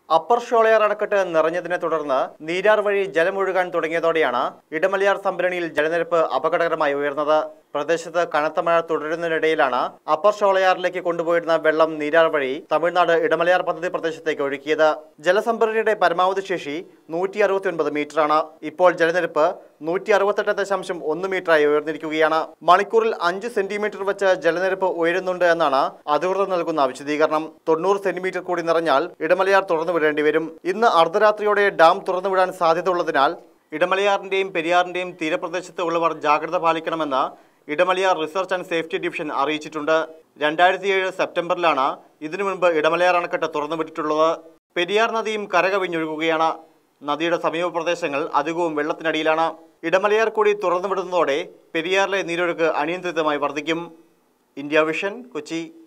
upper Sholayar അണക്കെട്ട് നിറഞ്ഞതിനെ തുടർന്ന് നീരാർ വഴി ജലമൊഴുകാൻ തുടങ്ങിയതോടെയാണ് ഇടമലയാർ സംഭരണിയിൽ ജലനിരപ്പ് അപകടകരമായി ഉയർന്നത് പ്രദേശത്ത് കനത്ത മഴ തുടരുന്നതിനിടയിലാണ് അപ്പർ ഷോളയാറിലേക്ക് കൊണ്ടുപോയിരുന്ന വെള്ളം നീരാർ വഴി തമിഴ്നാട് ഇടമലയാർ പദ്ധതി പ്രദേശത്തേക്ക് ഒഴുക്കിയത് ജലസംഭരണിയുടെ പരമാവധി ശേഷി നൂറ്റി അറുപത്തി ഒൻപത് മീറ്ററാണ് ഇപ്പോൾ ജലനിരപ്പ് നൂറ്റി അറുപത്തെട്ട് ദശാംശം ഒന്ന് മീറ്ററായി ഉയർന്നിരിക്കുകയാണ് മണിക്കൂറിൽ അഞ്ച് സെന്റിമീറ്റർ വെച്ച് ജലനിരപ്പ് ഉയരുന്നുണ്ട് എന്നാണ് അധികൃതർ നൽകുന്ന വിശദീകരണം തൊണ്ണൂറ് സെന്റിമീറ്റർ കൂടി നിറഞ്ഞാൽ ഇടമലയാർ തുറന്നു വിടേണ്ടി വരും ഇന്ന് അർദ്ധരാത്രിയോടെ ഡാം തുറന്നു വിടാൻ സാധ്യതയുള്ളതിനാൽ ഇടമലയാറിന്റെയും പെരിയാറിന്റെയും തീരപ്രദേശത്ത് ഉള്ളവർ ജാഗ്രത പാലിക്കണമെന്ന് Idamalayar research and safety division അറിയിച്ചിട്ടുണ്ട് രണ്ടായിരത്തി ഏഴ് സെപ്റ്റംബറിലാണ് ഇതിനു മുൻപ് ഇടമലയാർ അണക്കെട്ട് തുറന്നുവിട്ടിട്ടുള്ളത് പെരിയാർ നദിയും കരകവിഞ്ഞൊഴുകുകയാണ് നദിയുടെ സമീപ പ്രദേശങ്ങൾ അധികവും വെള്ളത്തിനടിയിലാണ് ഇടമലയാർ കൂടി തുറന്നുവിടുന്നതോടെ പെരിയാറിലെ നീരൊഴുക്ക് അനിയന്ത്രിതമായി വർദ്ധിക്കും ഇന്ത്യ വിഷൻ കൊച്ചി